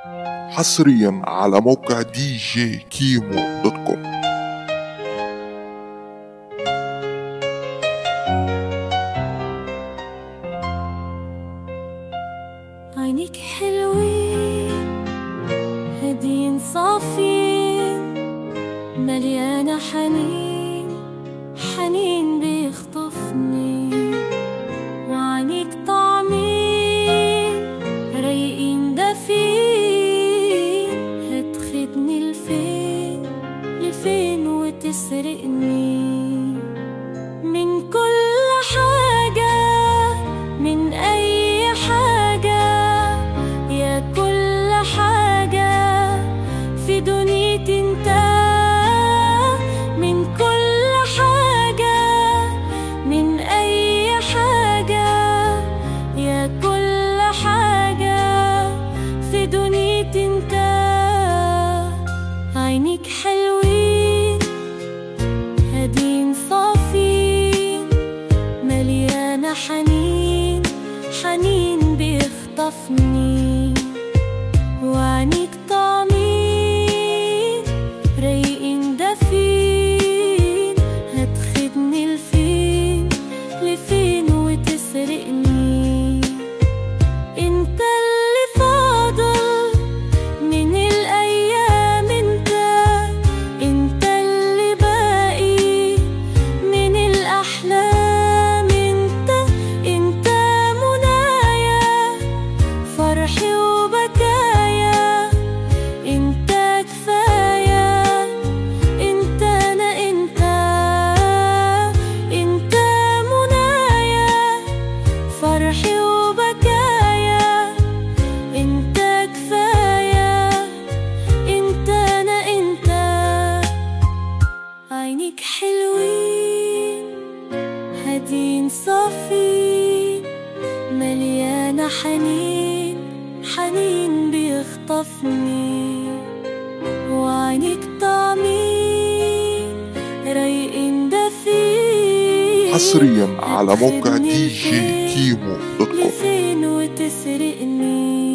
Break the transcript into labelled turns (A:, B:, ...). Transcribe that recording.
A: حصريا على موقع دي جي كيمو دوت كوم
B: عينيك حلوين هادين صافين مليانة حنين حنين بيخطفني وعينيك طعمين رايقين دافين هتاخدني لفين لفين وتسرقني من كل حاجة من أي حاجة يا كل حاجة في دنيتي انت من كل حاجة من أي حاجة يا كل حاجة في دنيتي انت عينيك حلوين هادين صافين مليانة حنين حنين بيخطفني وعينيك طعمين رايقين دافين هتاخدني لفين لفين وتسرقني انت اللي فاضل من الايام انت انت اللي باقي من الاحلام انت انت منايا فرحي وبكايا انت كفايه انت انا انت انت منايا فرحي وبكايا انت كفايه انت انا انت عينيك حلوين هادين صافين مليانة حنين حنين بيخطفني وعينيك طعمين رايقين دافين
A: حصريا على موقع
B: هتاخدني
A: دي جي
B: لفين
A: كيمو دوت كوم
B: لفين وتسرقني